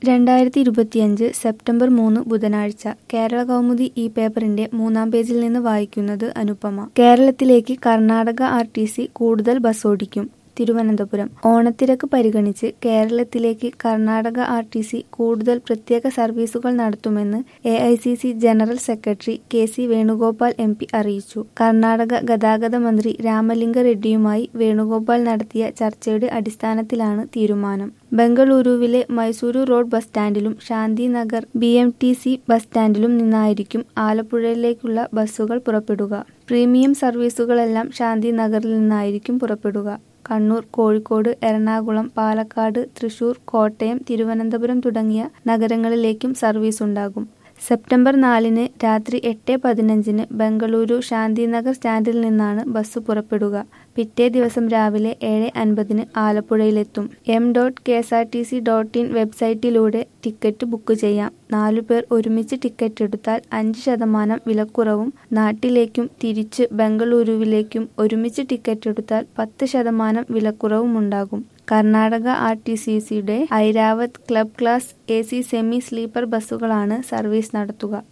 രണ്ടായിരത്തി ഇരുപത്തിയഞ്ച് സെപ്റ്റംബർ മൂന്ന് ബുധനാഴ്ച കേരള കൗമുദി ഈ പേപ്പറിന്റെ മൂന്നാം പേജിൽ നിന്ന് വായിക്കുന്നത് അനുപമ കേരളത്തിലേക്ക് കർണാടക ആർ ടി സി കൂടുതൽ ബസ്സോടിക്കും തിരുവനന്തപുരം ഓണത്തിരക്ക് പരിഗണിച്ച് കേരളത്തിലേക്ക് കർണാടക ആർ ടി സി കൂടുതൽ പ്രത്യേക സർവീസുകൾ നടത്തുമെന്ന് A I C C general secretary K C Venugopal M P അറിയിച്ചു കർണാടക ഗതാഗത മന്ത്രി രാമലിംഗ റെഡ്ഡിയുമായി വേണുഗോപാൽ നടത്തിയ ചർച്ചയുടെ അടിസ്ഥാനത്തിലാണ് തീരുമാനം ബംഗളൂരുവിലെ മൈസൂരു റോഡ് ബസ് സ്റ്റാൻഡിലും Shanthinagar B M T C bus സ്റ്റാൻഡിലും നിന്നായിരിക്കും ആലപ്പുഴയിലേക്കുള്ള ബസ്സുകൾ പുറപ്പെടുക പ്രീമിയം സർവീസുകളെല്ലാം ശാന്തിനഗറിൽ നിന്നായിരിക്കും പുറപ്പെടുക കണ്ണൂർ കോഴിക്കോട് എറണാകുളം പാലക്കാട് തൃശൂർ കോട്ടയം തിരുവനന്തപുരം തുടങ്ങിയ നഗരങ്ങളിലേക്കും സർവീസ് ഉണ്ടാകും സെപ്റ്റംബർ നാലിന് രാത്രി എട്ട് പതിനഞ്ചിന് ബംഗളൂരു ശാന്തിനഗർ സ്റ്റാൻഡിൽ നിന്നാണ് ബസ് പുറപ്പെടുക പിറ്റേ ദിവസം രാവിലെ ഏഴ് അൻപതിന് ആലപ്പുഴയിലെത്തും M dot K S R T C dot in വെബ്സൈറ്റിലൂടെ ടിക്കറ്റ് ബുക്ക് ചെയ്യാം നാലു പേർ ഒരുമിച്ച് ടിക്കറ്റ് എടുത്താൽ അഞ്ച് ശതമാനം വിലക്കുറവും നാട്ടിലേക്കും തിരിച്ച് ബംഗളൂരുവിലേക്കും ഒരുമിച്ച് ടിക്കറ്റ് എടുത്താൽ പത്ത് ശതമാനം വിലക്കുറവും ഉണ്ടാകും കർണാടക ആർ ടി സി സിയുടെ Airavat club class A C semi sleeper ബസ്സുകളാണ് സർവീസ് നടത്തുക